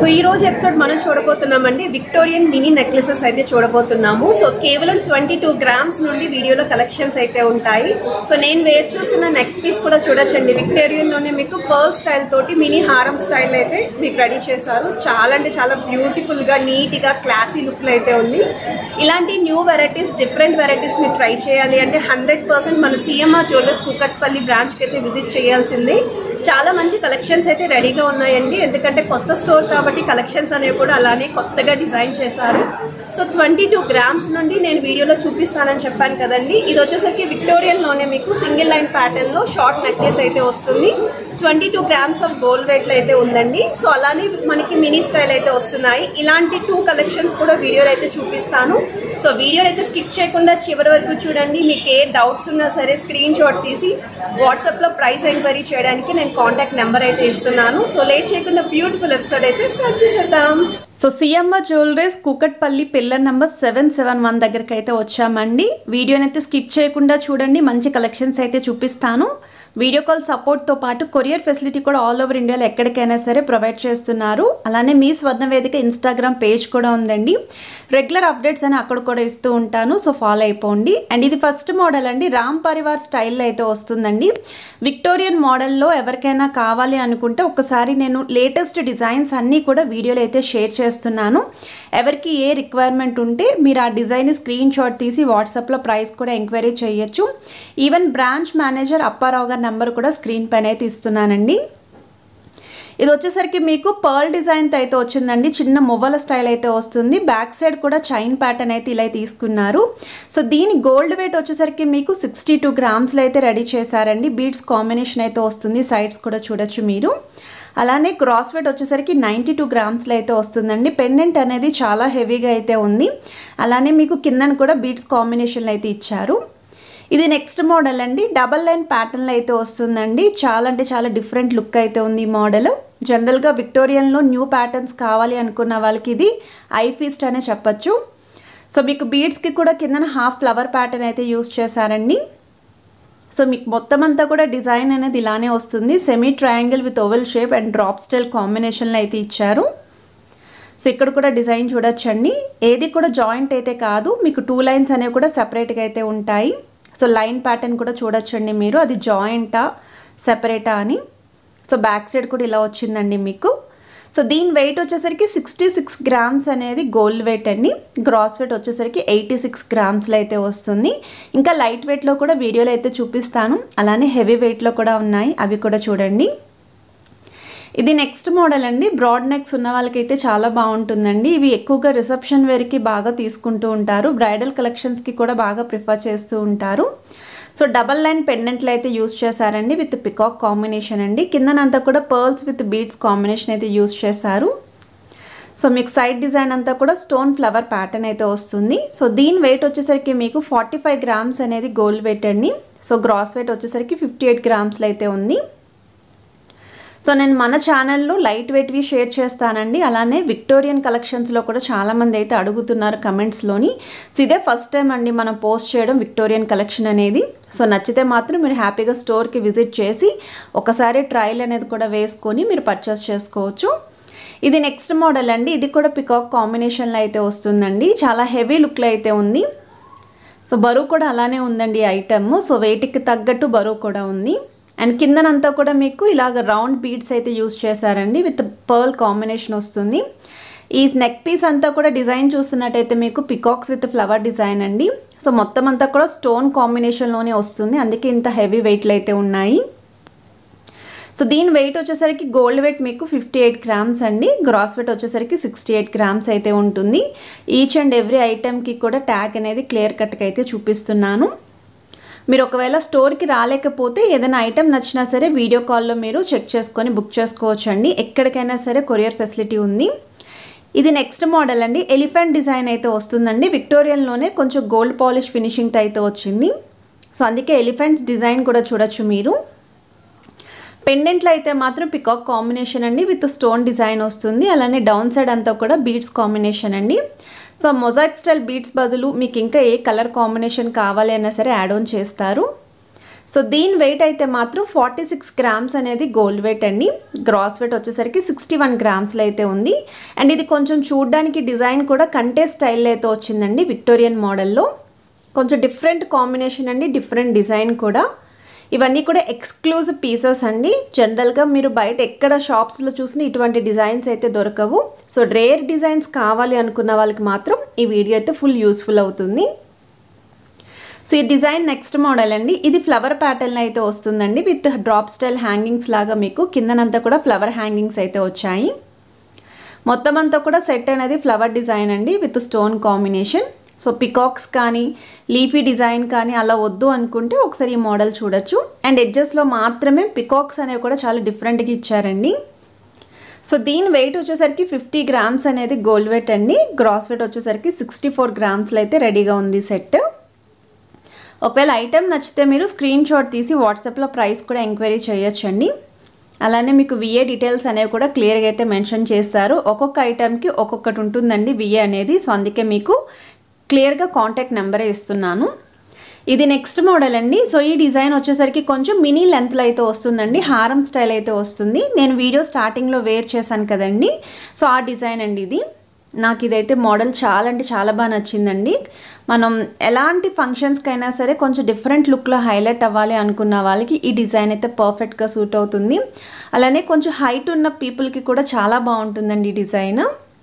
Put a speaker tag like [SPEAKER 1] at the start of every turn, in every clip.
[SPEAKER 1] ఈ రోజు ఎపిసోడ్ మనం చూడబోతున్నామండి విక్టోరియన్ మినీ నెక్లెసెస్ అయితే చూడబోతున్నాము సో కేవలం ట్వంటీ టూ గ్రామ్స్ నుండి వీడియోలో కలెక్షన్స్ అయితే ఉంటాయి సో నేను వేర్ చూస్తున్న నెక్ పీస్ కూడా చూడొచ్చండి విక్టోరియన్ లోనే మీకు పర్ల్ స్టైల్ తోటి మినీ హారం స్టైల్ అయితే మీకు రెడీ చేశారు చాలా అంటే చాలా బ్యూటిఫుల్ గా నీట్ గా క్లాసీ లుక్ లో అయితే ఉంది ఇలాంటి న్యూ వెరైటీస్ డిఫరెంట్ వెరైటీస్ మీరు ట్రై చేయాలి అంటే హండ్రెడ్ పర్సెంట్ మన సిఎంఆర్ జ్యువెలర్స్ కూకట్పల్లి బ్రాంచ్ కి అయితే విజిట్ చేయాల్సిందే చాలా మంచి కలెక్షన్స్ అయితే రెడీగా ఉన్నాయండి ఎందుకంటే కొత్త స్టోర్ కాబట్టి కలెక్షన్స్ అనేవి కూడా అలానే కొత్తగా డిజైన్ చేశారు సో ట్వంటీ టూ గ్రామ్స్ నుండి నేను వీడియోలో చూపిస్తానని చెప్పాను కదండి ఇది వచ్చేసరికి విక్టోరియన్ లోనే మీకు సింగిల్ లైన్ ప్యాటర్న్ లో షార్ట్ నెక్లెస్ అయితే వస్తుంది twenty two grams of gold weight లో అయితే ఉందండి సో అలానే మనకి మినీ స్టైల్ అయితే వస్తున్నాయి ఇలాంటి టూ కలెక్షన్స్ కూడా వీడియోలో అయితే చూపిస్తాను సో వీడియోలో అయితే స్కిప్ చేయకుండా చివరి వరకు చూడండి మీకు ఏ డౌట్స్ ఉన్నా సరే స్క్రీన్ షాట్ తీసి వాట్సాప్ లో ప్రైస్ ఎంక్వైరీ చేయడానికి నేను కాంటాక్ట్ నెంబర్ అయితే ఇస్తున్నాను సో లేట్ చేయకుండా బ్యూటిఫుల్ ఎపిసోడ్ అయితే స్టార్ట్ చేసేద్దాం
[SPEAKER 2] so CMR jewelleries Kukatpally pillar number seven seven one దగ్గరికి అయితే వచ్చామండి వీడియోని అయితే స్కిప్ చేయకుండా చూడండి మంచి కలెక్షన్స్ అయితే చూపిస్తాను వీడియో కాల్ సపోర్ట్తో పాటు కొరియర్ ఫెసిలిటీ కూడా ఆల్ ఓవర్ ఇండియాలో ఎక్కడికైనా సరే ప్రొవైడ్ చేస్తున్నారు అలానే మీ స్వర్ణ వేదిక ఇన్స్టాగ్రామ్ పేజ్ కూడా ఉందండి రెగ్యులర్ అప్డేట్స్ అని అక్కడ కూడా ఇస్తూ ఉంటాను సో ఫాలో అయిపోండి అండ్ ఇది ఫస్ట్ మోడల్ అండి రామ్ పరివార్ స్టైల్లో అయితే వస్తుందండి విక్టోరియన్ మోడల్లో ఎవరికైనా కావాలి అనుకుంటే ఒకసారి నేను లేటెస్ట్ డిజైన్స్ అన్నీ కూడా వీడియోలో అయితే షేర్ చేస్తున్నాను ఎవరికి ఏ రిక్వైర్మెంట్ ఉంటే మీరు ఆ డిజైన్ స్క్రీన్ షాట్ తీసి వాట్సాప్లో ప్రైస్ కూడా ఎంక్వైరీ చేయొచ్చు ఈవెన్ బ్రాంచ్ మేనేజర్ అప్పారావు గారి నెంబర్ కూడా స్క్రీన్ పైన అయితే ఇస్తున్నానండి ఇది వచ్చేసరికి మీకు పర్ల్ డిజైన్తో అయితే వచ్చిందండి చిన్న మువ్వల స్టైల్ అయితే వస్తుంది బ్యాక్ సైడ్ కూడా చైన్ ప్యాటర్న్ అయితే ఇలా తీసుకున్నారు సో దీని గోల్డ్ వెయిట్ వచ్చేసరికి మీకు సిక్స్టీ టూ గ్రామ్స్లో అయితే రెడీ చేశారండి బీడ్స్ కాంబినేషన్ అయితే వస్తుంది సైడ్స్ కూడా చూడొచ్చు మీరు అలానే క్రాస్ వెయిట్ వచ్చేసరికి నైంటీ టూ గ్రామ్స్లో అయితే వస్తుందండి పెండెంట్ అనేది చాలా హెవీగా అయితే ఉంది అలానే మీకు కిందన కూడా బీడ్స్ కాంబినేషన్లో అయితే ఇచ్చారు ఇది నెక్స్ట్ మోడల్ అండి డబల్ లైన్ ప్యాటర్న్లో అయితే వస్తుందండి చాలా అంటే చాలా డిఫరెంట్ లుక్ అయితే ఉంది ఈ మోడల్ జనరల్గా విక్టోరియన్లో న్యూ ప్యాటర్న్స్ కావాలి అనుకున్న వాళ్ళకి ఇది ఐ ఫీస్ట్ అనే చెప్పచ్చు సో మీకు బీడ్స్కి కూడా కిందన హాఫ్ ఫ్లవర్ ప్యాటర్న్ అయితే యూస్ చేశారండి సో మీకు మొత్తం అంతా కూడా డిజైన్ అనేది ఇలానే వస్తుంది semi triangle with oval shape and drop style కాంబినేషన్లో అయితే ఇచ్చారు సో ఇక్కడ కూడా డిజైన్ చూడొచ్చండి ఏది కూడా జాయింట్ అయితే కాదు మీకు టూ లైన్స్ అనేవి కూడా సపరేట్గా అయితే ఉంటాయి సో లైన్ ప్యాటర్న్ కూడా చూడొచ్చండి మీరు అది జాయింటా సెపరేటా అని సో బ్యాక్ సైడ్ కూడా ఇలా వచ్చిందండి మీకు సో దీని వెయిట్ వచ్చేసరికి సిక్స్టీ సిక్స్ గ్రామ్స్ అనేది గోల్డ్ వెయిట్ అండి గ్రాస్ వెయిట్ వచ్చేసరికి ఎయిటీ సిక్స్ గ్రామ్స్లో అయితే వస్తుంది ఇంకా లైట్ వెయిట్లో కూడా వీడియోలో అయితే చూపిస్తాను అలానే హెవీ వెయిట్లో కూడా ఉన్నాయి అవి కూడా చూడండి ఇది నెక్స్ట్ మోడల్ అండి బ్రాడ్ నెక్స్ ఉన్న వాళ్ళకైతే చాలా బాగుంటుందండి ఇవి ఎక్కువగా రిసెప్షన్ వేర్కి బాగా తీసుకుంటూ ఉంటారు బ్రైడల్ కలెక్షన్స్కి కూడా బాగా ప్రిఫర్ చేస్తూ ఉంటారు సో డబల్ లైన్ పెండెంట్లు అయితే యూస్ చేశారండి విత్ పికాక్ కాంబినేషన్ అండి కిందనంతా కూడా పర్ల్స్ విత్ బీడ్స్ కాంబినేషన్ అయితే యూస్ చేశారు సో మీకు సైడ్ డిజైన్ అంతా కూడా స్టోన్ ఫ్లవర్ ప్యాటర్న్ అయితే వస్తుంది సో దీని వెయిట్ వచ్చేసరికి మీకు ఫార్టీ ఫైవ్ గ్రామ్స్ అనేది గోల్డ్ వెయిట్ అండి సో గ్రాస్ వెయిట్ వచ్చేసరికి ఫిఫ్టీ ఎయిట్ గ్రామ్స్లో అయితే ఉంది సో నేను మన ఛానల్లో లైట్ వెయిట్వి షేర్ చేస్తానండి అలానే విక్టోరియన్ కలెక్షన్స్లో కూడా చాలామంది అయితే అడుగుతున్నారు కమెంట్స్లోని సో ఇదే ఫస్ట్ టైం అండి మనం పోస్ట్ చేయడం విక్టోరియన్ కలెక్షన్ అనేది సో నచ్చితే మాత్రం మీరు హ్యాపీగా స్టోర్కి విజిట్ చేసి ఒకసారి ట్రయల్ అనేది కూడా వేసుకొని మీరు పర్చేస్ చేసుకోవచ్చు ఇది నెక్స్ట్ మోడల్ అండి ఇది కూడా పికాక్ కాంబినేషన్లో అయితే వస్తుందండి చాలా హెవీ లుక్లో అయితే ఉంది సో బరువు కూడా అలానే ఉందండి ఐటమ్ సో వెయిట్కి తగ్గట్టు బరువు కూడా ఉంది అండ్ కిందనంతా కూడా మీకు ఇలాగ రౌండ్ బీడ్స్ అయితే యూస్ చేశారండి విత్ పర్ల్ కాంబినేషన్ వస్తుంది ఈ నెక్ పీస్ అంతా కూడా డిజైన్ చూస్తున్నట్టయితే మీకు పికాక్స్ విత్ ఫ్లవర్ డిజైన్ అండి సో మొత్తం అంతా కూడా స్టోన్ కాంబినేషన్లోనే వస్తుంది అందుకే ఇంత హెవీ వెయిట్లు అయితే ఉన్నాయి సో దీని వెయిట్ వచ్చేసరికి గోల్డ్ వెయిట్ మీకు ఫిఫ్టీ ఎయిట్ గ్రామ్స్ అండి గ్రాస్ వెయిట్ వచ్చేసరికి సిక్స్టీ ఎయిట్ గ్రామ్స్ అయితే ఉంటుంది ఈచ్ అండ్ ఎవ్రీ ఐటెంకి కూడా ట్యాగ్ అనేది క్లియర్ కట్గా అయితే చూపిస్తున్నాను మీరు ఒకవేళ స్టోర్కి రాలేకపోతే ఏదైనా ఐటెం నచ్చినా సరే వీడియో కాల్లో మీరు చెక్ చేసుకొని బుక్ చేసుకోవచ్చు అండి ఎక్కడికైనా సరే కొరియర్ ఫెసిలిటీ ఉంది ఇది నెక్స్ట్ మోడల్ అండి ఎలిఫెంట్ డిజైన్ అయితే వస్తుందండి విక్టోరియన్లోనే కొంచెం గోల్డ్ పాలిష్ ఫినిషింగ్తో అయితే వచ్చింది సో అందుకే ఎలిఫెంట్స్ డిజైన్ కూడా చూడొచ్చు మీరు పెండెంట్లో అయితే మాత్రం పికాక్ కాంబినేషన్ అండి విత్ స్టోన్ డిజైన్ వస్తుంది అలానే డౌన్ సైడ్ అంతా కూడా బీడ్స్ కాంబినేషన్ అండి సో మొజాక్ స్టైల్ బీడ్స్ బదులు మీకు ఇంకా ఏ కలర్ కాంబినేషన్ కావాలి అయినా సరే యాడ్ ఆన్ చేస్తారు సో దీని వెయిట్ అయితే మాత్రం ఫార్టీ సిక్స్ గ్రామ్స్ అనేది గోల్డ్ వెయిట్ అండి గ్రాస్ వెయిట్ వచ్చేసరికి సిక్స్టీ వన్ గ్రామ్స్లో అయితే ఉంది అండ్ ఇది కొంచెం చూడడానికి డిజైన్ కూడా కంటే స్టైల్లో అయితే వచ్చిందండి విక్టోరియన్ మోడల్లో కొంచెం డిఫరెంట్ కాంబినేషన్ అండి డిఫరెంట్ డిజైన్ కూడా ఇవన్నీ కూడా ఎక్స్క్లూజివ్ పీసెస్ అండి జనరల్గా మీరు బయట ఎక్కడ షాప్స్లో చూసిన ఇటువంటి డిజైన్స్ అయితే దొరకవు సో రేర్ డిజైన్స్ కావాలి అనుకున్న వాళ్ళకి మాత్రం ఈ వీడియో అయితే ఫుల్ యూస్ఫుల్ అవుతుంది సో ఈ డిజైన్ నెక్స్ట్ మోడల్ అండి ఇది ఫ్లవర్ ప్యాటర్న్ అయితే వస్తుందండి విత్ డ్రాప్ స్టైల్ హ్యాంగింగ్స్ లాగా మీకు కిందనంతా కూడా ఫ్లవర్ హ్యాంగింగ్స్ అయితే వచ్చాయి మొత్తం అంతా కూడా సెట్ అనేది ఫ్లవర్ డిజైన్ అండి with stone combination so peacocks కానీ లీఫీ డిజైన్ కానీ అలా వద్దు అనుకుంటే ఒకసారి ఈ మోడల్ చూడొచ్చు అండ్ ఎడ్జెస్లో మాత్రమే పికాక్స్ అనేవి కూడా చాలా డిఫరెంట్గా ఇచ్చారండి సో దీని వెయిట్ వచ్చేసరికి ఫిఫ్టీ గ్రామ్స్ అనేది గోల్డ్ వెయిట్ అండి గ్రాస్ వెయిట్ వచ్చేసరికి సిక్స్టీ ఫోర్ గ్రామ్స్లో అయితే రెడీగా ఉంది సెట్ ఒకవేళ ఐటెం నచ్చితే మీరు స్క్రీన్ షాట్ తీసి వాట్సాప్లో ప్రైస్ కూడా ఎంక్వైరీ చేయొచ్చండి అలానే మీకు విఏ డీటెయిల్స్ అనేవి కూడా క్లియర్గా అయితే మెన్షన్ చేస్తారు ఒక్కొక్క ఐటెంకి ఒక్కొక్కటి ఉంటుందండి విఏ అనేది సో అందుకే మీకు క్లియర్గా కాంటాక్ట్ నెంబరే ఇస్తున్నాను ఇది నెక్స్ట్ మోడల్ అండి సో ఈ డిజైన్ వచ్చేసరికి కొంచెం మినీ లెంత్లో అయితే వస్తుందండి హారం స్టైల్ అయితే వస్తుంది నేను వీడియో స్టార్టింగ్లో వేర్ చేశాను కదండి సో ఆ డిజైన్ అండి ఇది నాకు ఇదైతే మోడల్ చాలా అంటే చాలా బాగా నచ్చిందండి మనం ఎలాంటి ఫంక్షన్స్కైనా సరే కొంచెం డిఫరెంట్ లుక్లో హైలైట్ అవ్వాలి అనుకున్న వాళ్ళకి ఈ డిజైన్ అయితే పర్ఫెక్ట్గా సూట్ అవుతుంది అలానే కొంచెం హైట్ ఉన్న పీపుల్కి కూడా చాలా బాగుంటుందండి ఈ డిజైన్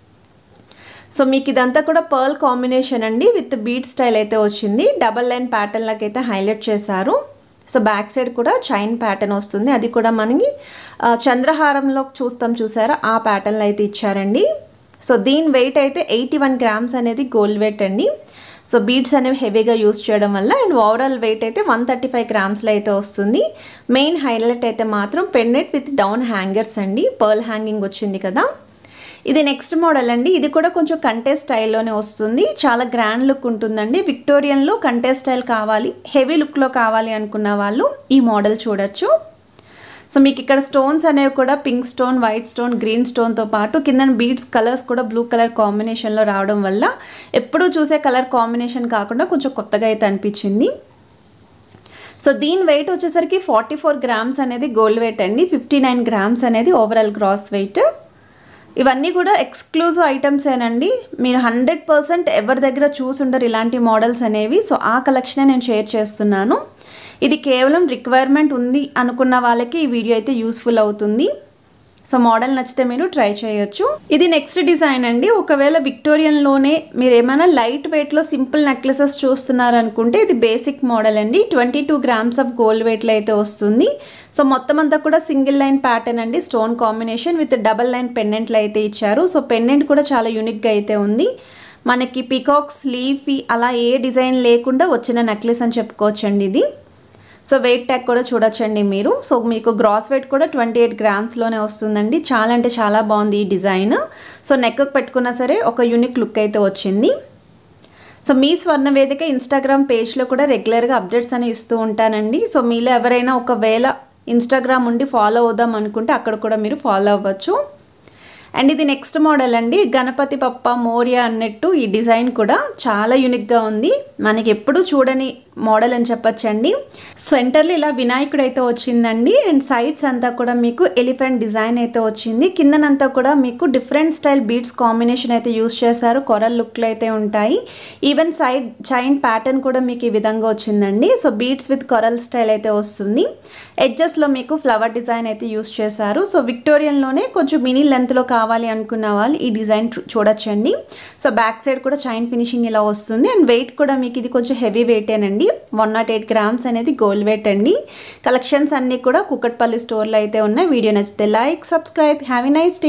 [SPEAKER 2] సో మీకు ఇదంతా కూడా పర్ల్ కాంబినేషన్ అండి విత్ బీట్ స్టైల్ అయితే వచ్చింది డబల్ లైన్ ప్యాటర్న్ లాగా అయితే హైలైట్ చేశారు సో బ్యాక్ సైడ్ కూడా చైన్ ప్యాటర్న్ వస్తుంది అది కూడా మనకి చంద్రహారంలో చూస్తాం చూసారా ఆ ప్యాటర్న్లో అయితే ఇచ్చారండి సో దీని వెయిట్ అయితే ఎయిటీ వన్ గ్రామ్స్ అనేది గోల్డ్ వెయిట్ అండి సో బీడ్స్ అనేవి హెవీగా యూస్ చేయడం వల్ల అండ్ ఓవరాల్ వెయిట్ అయితే వన్ థర్టీ ఫైవ్ గ్రామ్స్లో అయితే వస్తుంది మెయిన్ హైలైట్ అయితే మాత్రం పెన్నెట్ విత్ డౌన్ హ్యాంగర్స్ అండి పర్ల్ హ్యాంగింగ్ వచ్చింది కదా ఇది నెక్స్ట్ మోడల్ అండి ఇది కూడా కొంచెం కంటే స్టైల్లోనే వస్తుంది చాలా గ్రాండ్ లుక్ ఉంటుందండి విక్టోరియన్లో కంటే స్టైల్ కావాలి హెవీ లుక్లో కావాలి అనుకున్న వాళ్ళు ఈ మోడల్ చూడొచ్చు సో మీకు ఇక్కడ స్టోన్స్ అనేవి కూడా pink stone white stone green స్టోన్తో పాటు కింద బీడ్స్ కలర్స్ కూడా బ్లూ కలర్ కాంబినేషన్లో రావడం వల్ల ఎప్పుడూ చూసే కలర్ కాంబినేషన్ కాకుండా కొంచెం కొత్తగా అయితే అనిపించింది సో దీని వెయిట్ వచ్చేసరికి ఫార్టీ ఫోర్ గ్రామ్స్ అనేది గోల్డ్ వెయిట్ అండి ఫిఫ్టీ నైన్ గ్రామ్స్ అనేది ఓవరాల్ గ్రాస్ వెయిట్ ఇవన్నీ కూడా ఎక్స్క్లూజివ్ ఐటమ్స్ ఏనండి మీరు హండ్రెడ్ పర్సెంట్ ఎవరి దగ్గర చూసుండరు ఇలాంటి మోడల్స్ అనేవి సో ఆ కలెక్షనే నేను షేర్ చేస్తున్నాను ఇది కేవలం రిక్వైర్మెంట్ ఉంది అనుకున్న వాళ్ళకి ఈ వీడియో అయితే యూస్ఫుల్ అవుతుంది సో మోడల్ నచ్చితే మీరు ట్రై చేయొచ్చు ఇది నెక్స్ట్ డిజైన్ అండి ఒకవేళ విక్టోరియన్లోనే మీరు ఏమైనా లైట్ వెయిట్లో సింపుల్ నెక్లెసెస్ చూస్తున్నారు అనుకుంటే ఇది బేసిక్ మోడల్ అండి twenty two grams of gold వెయిట్లో అయితే వస్తుంది సో మొత్తం అంతా కూడా సింగిల్ లైన్ ప్యాటర్న్ అండి stone combination with double line పెండెంట్లు అయితే ఇచ్చారు సో పెండెంట్ కూడా చాలా యూనిక్గా అయితే ఉంది మనకి పికాక్స్ లీఫీ అలా ఏ డిజైన్ లేకుండా వచ్చిన నెక్లెస్ అని చెప్పుకోవచ్చండి ఇది సో వెయిట్ ట్యాగ్ కూడా చూడొచ్చండి మీరు సో మీకు గ్రాస్ వెయిట్ కూడా ట్వంటీ ఎయిట్ గ్రామ్స్లోనే వస్తుందండి చాలా అంటే చాలా బాగుంది ఈ డిజైన్ సో నెక్ పెట్టుకున్నా సరే ఒక యూనిక్ లుక్ అయితే వచ్చింది సో మీ స్వర్ణ వేదిక ఇన్స్టాగ్రామ్ పేజ్లో కూడా రెగ్యులర్గా అప్డేట్స్ అని ఇస్తూ ఉంటానండి సో మీలో ఎవరైనా ఒకవేళ ఇన్స్టాగ్రామ్ ఉండి ఫాలో అవుదాం అనుకుంటే అక్కడ కూడా మీరు ఫాలో అవ్వచ్చు అండ్ ఇది నెక్స్ట్ మోడల్ అండి గణపతి పప్ప మోరియా అన్నట్టు ఈ డిజైన్ కూడా చాలా యూనిక్గా ఉంది మనకి ఎప్పుడు చూడని మోడల్ అని చెప్పొచ్చండి సెంటర్లో ఇలా వినాయకుడు అయితే వచ్చిందండి అండ్ సైడ్స్ అంతా కూడా మీకు ఎలిఫెంట్ డిజైన్ అయితే వచ్చింది కిందనంతా కూడా మీకు డిఫరెంట్ స్టైల్ బీడ్స్ కాంబినేషన్ అయితే యూస్ చేశారు కొరల్ లుక్లు అయితే ఉంటాయి ఈవెన్ సైడ్ చైన్ ప్యాటర్న్ కూడా మీకు ఈ విధంగా వచ్చిందండి so beads with coral style అయితే వస్తుంది ఎడ్జెస్లో మీకు ఫ్లవర్ డిజైన్ అయితే యూస్ చేశారు సో విక్టోరియన్లోనే కొంచెం మినీ లెంత్లో కావాలి అనుకున్న వాళ్ళు ఈ డిజైన్ చూడొచ్చండి సో బ్యాక్ సైడ్ కూడా చైన్ ఫినిషింగ్ ఇలా వస్తుంది అండ్ వెయిట్ కూడా మీకు ఇది కొంచెం హెవీ వెయిటేనండి వన్ నాట్ ఎయిట్ గ్రామ్స్ అనేది గోల్డ్ వెయిట్ అండి కలెక్షన్స్ అన్నీ కూడా కుక్కట్పల్లి స్టోర్లో అయితే ఉన్నాయి వీడియో నచ్చితే like subscribe have nice day